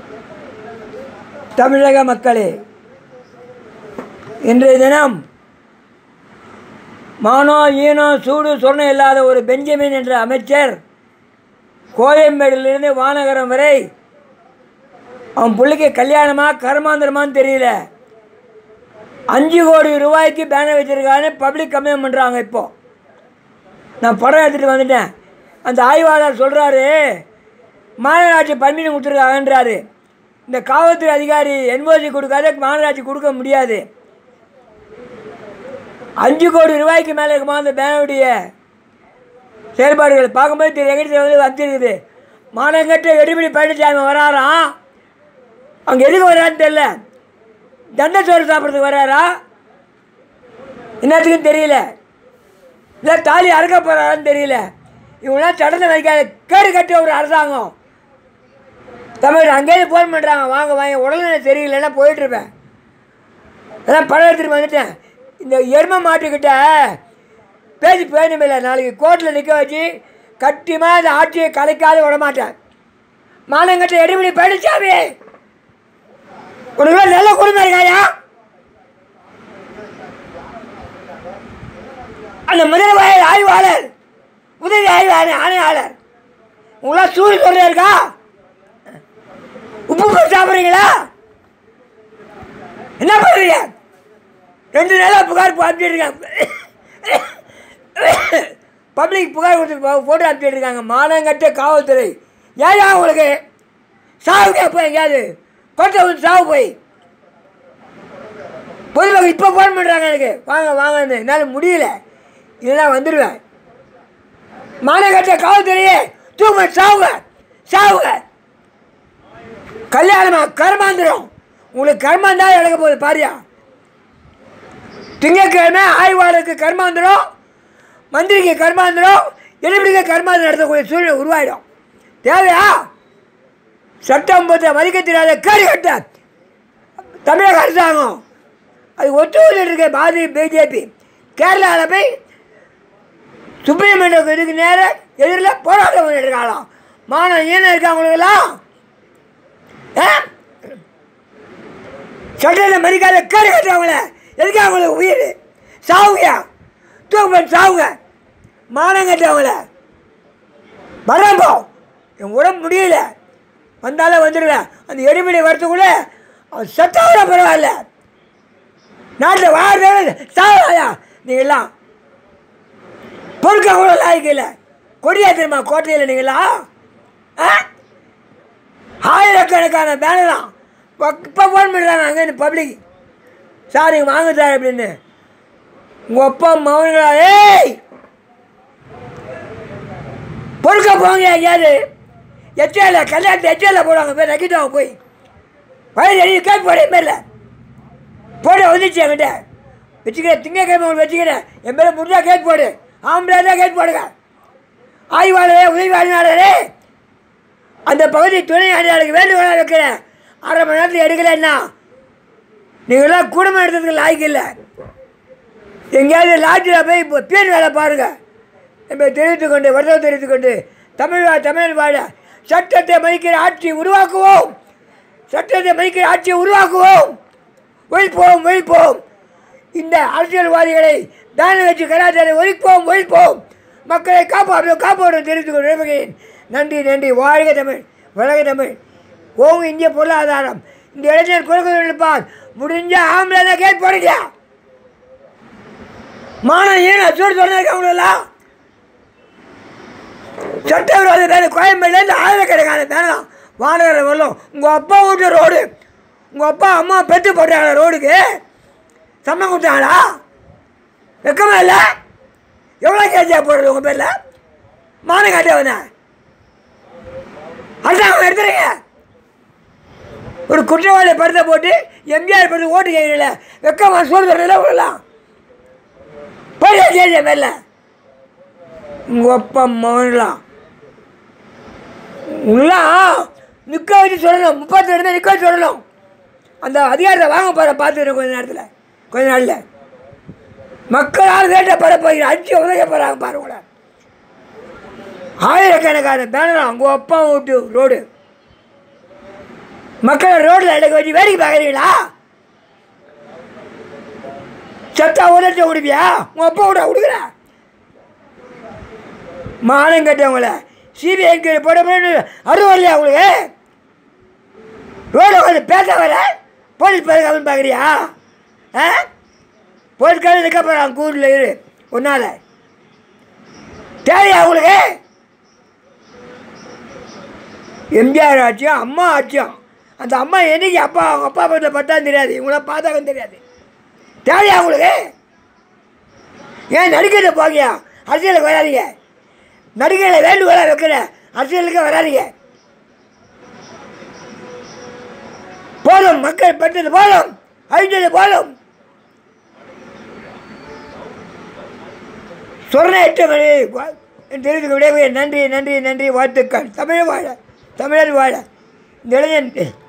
தமிழக மக்களே இன்றைய தினம் மானோ ஈனோ சூடு சொர்ணம் இல்லாத ஒரு பெஞ்சமின் என்ற அமைச்சர் கோயம்பேடிலிருந்து வானகரம் வரை அவன் பிள்ளைக்கு கல்யாணமா கர்மாந்திரமான்னு தெரியல அஞ்சு கோடி ரூபாய்க்கு பேனர் வச்சுருக்கான்னு பப்ளிக் கம்ப்ளைண்ட் பண்ணுறாங்க இப்போ நான் படம் எடுத்துகிட்டு வந்துட்டேன் அந்த ஆய்வாளர் சொல்கிறாரு மாநகராட்சி பர்மிஷன் கொடுத்துருக்காங்கன்றாரு இந்த காவல்துறை அதிகாரி என்ஓசி கொடுக்காத மாநகராட்சி கொடுக்க முடியாது அஞ்சு கோடி ரூபாய்க்கு மேலே இருக்குமா அந்த பேனுடைய செயல்பாடுகள் பார்க்கும்போது திரு எங்கிட்ட வந்து வந்துருக்குது மானங்கட்ட எடுபடி பழனிசாமி வராராம் அவங்க எதுக்கு வரான்னு தெரில தண்டை சோறு சாப்பிட்றதுக்கு வராரா என்னத்துக்கும் தெரியல இல்லை தாலி அறுக்க போகிறாரான்னு தெரியல இவங்களாம் சடத்தை வைக்காத கேடு கட்டி ஒரு அரசாங்கம் தமிழ் அங்கேயிருந்து ஃபோன் பண்ணுறாங்க வாங்க வாங்க உடல்நிலை தெரியலன்னா போயிட்டுருப்பேன் அதான் படம் எடுத்துகிட்டு வந்துட்டேன் இந்த எருமை மாட்டுக்கிட்ட பேசி பேணுமில்ல நாளைக்கு கோர்ட்டில் நிற்க வச்சு கட்டியமாக அந்த ஆட்சியை கலைக்காத விட மாட்டேன் மானங்கட்ட எடுபடி பழனிசாமி உனக்கு நல்ல குடும்பம் இருக்காயா அந்த முதல் வயது ஆய்வாளர் உதவி ஆய்வாளர் ஆணையாளர் உங்களாம் சூடு சொல்ல இருக்கா உப்பு போட்டு சாப்பிட்றீங்களா என்ன பண்ணுறீங்க ரெண்டு நாளாக புகார் அனுப்பிச்சிருக்காங்க பப்ளிக் புகார் கொடுத்து ஃபோட்டோ அனுப்பிச்சிருக்காங்க மானங்கட்ட காவல்துறை ஏன் உங்களுக்கு சாவு கேட்போம் எங்கேயாவது கொட்டை வந்து சாவு போய் பொதுமக்கள் இப்போ ஃபோன் பண்ணுறாங்க எனக்கு வாங்க வாங்கன்னு என்னால் முடியல இதெல்லாம் வந்துடுவேன் மாநகரத்தை காவல்துறையே தூங்க சாவுங்க சாவுங்க கல்யாணமா கர்மாந்திரம் உங்களுக்கு கர்மாந்தா இழக்க போகுது பாரியா திங்கட்கிழமை ஆய்வாளருக்கு கர்மாந்திரம் மந்திரிக்கு கர்மாந்திரம் எழுபடிக்கு கர்மாந்திரம் நடத்தக்கூடிய சூழ்நிலை உருவாயிடும் தேவையா சட்டம் போத்த மதிக்க தெரியாத கேடு கட்ட தமிழக அரசாங்கம் அது ஒத்துழைப்பு இருக்க பாரதிய பிஜேபி கேரளாவில் போய் சுப்ரீம் கோர்ட்டுக்கு இதுக்கு நேர எதிரில் போராட்டம் பண்ணிட்டுருக்காங்களாம் மானம் ஈனம் இருக்கா அவங்களுக்கெல்லாம் ஆ? சட்டத்தை மதிக்காத கேடு கட்டுறவங்கள எதுக்கு அவங்களுக்கு உயிர் சாவுங்க தூக்கு போட்டு சாவுங்க மானம் கட்டவங்கள வரம்போ என் உடம்பு முடியல வந்தாலும் வந்துடுவேன் அந்த எரிமலை வரத்துக்குள்ள அவன் செத்தவங்க பரவாயில்ல நாட்டில் வாழ்றவங்க சாவாயா நீங்களாம் பொறுக்க கூட லாய்க்கு இல்லை கொடியா தெரியுமா கோட்டையில் நீங்களா ஆ ஆயிரக்கணக்கான பேனராம் இப்போ ஃபோன் பண்ணுறாங்க அங்கே பப்ளிக் சார் இங்கே வாங்க சார் அப்படின்னு உங்கள் அப்பா மகன்களா ஏய் பொறுக்க போங்க எங்கேயாவது எச்சையில் கல்யாணத்தை எச்சையில் போடுவாங்க போய் நக்கிட்டாங்க போய் வயது எழுதி கேட் போட என் பேரில் போட வந்துச்சு என்கிட்ட வச்சுக்கிறேன் திங்கக்கிழமை உங்களுக்கு வச்சுக்கிறேன் என் பேரை முடிஞ்சா கேட் போடு ஆம்பளை தான் கேட் போடுங்க ஆய்வாளரே உதவி ஆய்வாளரே அந்த பகுதி துணை ஆணையாளருக்கு வேண்டுகோளாக வைக்கிறேன் அரை மணி நேரத்தில் எடுக்கலைன்னா நீங்களாம் குடும்பம் எடுத்ததுக்கு லாய்க்கு இல்லை எங்கேயாவது லாட்ஜில் போய் இப்போ பேர் வேலை பாருங்கள் நம்ம தெரிவித்துக் கொண்டு வருடம் தெரிவித்துக் கொண்டு தமிழ் வா தமிழ் வாழ சட்டத்தை மதிக்கிற ஆட்சியை உருவாக்குவோம் சட்டத்தை மதிக்கிற ஆட்சியை உருவாக்குவோம் ஒழிப்போம் ஒழிப்போம் இந்த அரசியல்வாதிகளை தான வச்சு கலாச்சாரத்தை ஒழிப்போம் ஒழிப்போம் மக்களை காப்பாற்றும் காப்பாற்றும் தெரிவித்துக் கொண்டு விரும்புகிறேன் நன்றி நன்றி வாழ்க தமிழ் வளக தமிழ் ஓங்க இந்திய பொருளாதாரம் இந்த இளைஞர் குறுக்கு இருப்பார் முடிஞ்ச ஆம்பளை தான் கேட் போடுங்க மானம் ஏன் அச்சோடு சொன்னாங்க அவங்களெல்லாம் சட்டவிரோத வேலை கோயம்பேடுலேருந்து ஆயிரக்கணக்கான வேணாம் வானகரம் வரலாம் உங்கள் அப்பா வீட்டு ரோடு உங்கள் அப்பா அம்மா பெற்று போட்டாங்களா ரோடுக்கு சம்மம் கொடுத்தாங்களா வெக்கமா இல்லை எவ்வளோ கேஜியாக போடுறது உங்கள் பேரில் மானம் காட்டவன அரசாங்கம் எடுத்துறீங்க ஒரு குற்றவாளி படத்தை போட்டு எம்ஜிஆர் படத்தை ஓட்டு கேட்கல வெக்கமா சோறு தரல விடலாம் போய் கேஜியா பேரில் உங்கள் அப்பா மகன்லாம் உங்களாம் நிற்க வச்சு சொல்லணும் முப்பத்தி ரெண்டு நிற்க வச்சு சொல்லணும் அந்த அதிகாரத்தை வாங்க போகிற பார்த்துக்கிறேன் கொஞ்ச நேரத்தில் கொஞ்ச நாளில் மக்களால் வேட்ட பெற போகிற அஞ்சு உதவி போகிறாங்க பாருங்கள ஆயிரக்கணக்கான பேனர் உங்கள் அப்பா வீட்டு ரோடு மக்களை ரோட்டில் எடுக்க வச்சு வேடிக்கை பார்க்குறீங்களா சத்தா உதட்ட விடுவியா உங்கள் அப்பா விட விடுக்குற மானம் கட்டவங்கள சிபிஐ என்கொயரி போட முடியும் அருவம் இல்லையா உங்களுக்கு ரோடு வந்து பேச வர போலீஸ் பாதுகாப்புன்னு பார்க்குறியா ஆ போலீஸ்காரன் இருக்க போகிறான் கூண்டில் இரு ஒன்றால் தேவையா உங்களுக்கு எம்ஜிஆர் ஆட்சியும் அம்மா ஆட்சியும் அந்த அம்மா என்னைக்கு அப்பா அவங்க அப்பா பற்றில பட்டான்னு தெரியாது இவங்களாம் பார்த்தாங்கன்னு தெரியாது தேவையா உங்களுக்கு ஏன் நடிக்கிறத போகியா அரசியலுக்கு வராதீங்க நடிகர்களை வேண்டுகோளாக வைக்கிற அரசியலுக்கு வராதீங்க போதும் மக்கள் பட்டது போதும் அழிஞ்சது போதும் சொன்ன எட்டு மணி தெரிவித்துக்க விடைபெறுகிறேன் நன்றி நன்றி நன்றி வாழ்த்துக்கள் தமிழ் வாழ தமிழர் வாழ இந்த இளைஞன்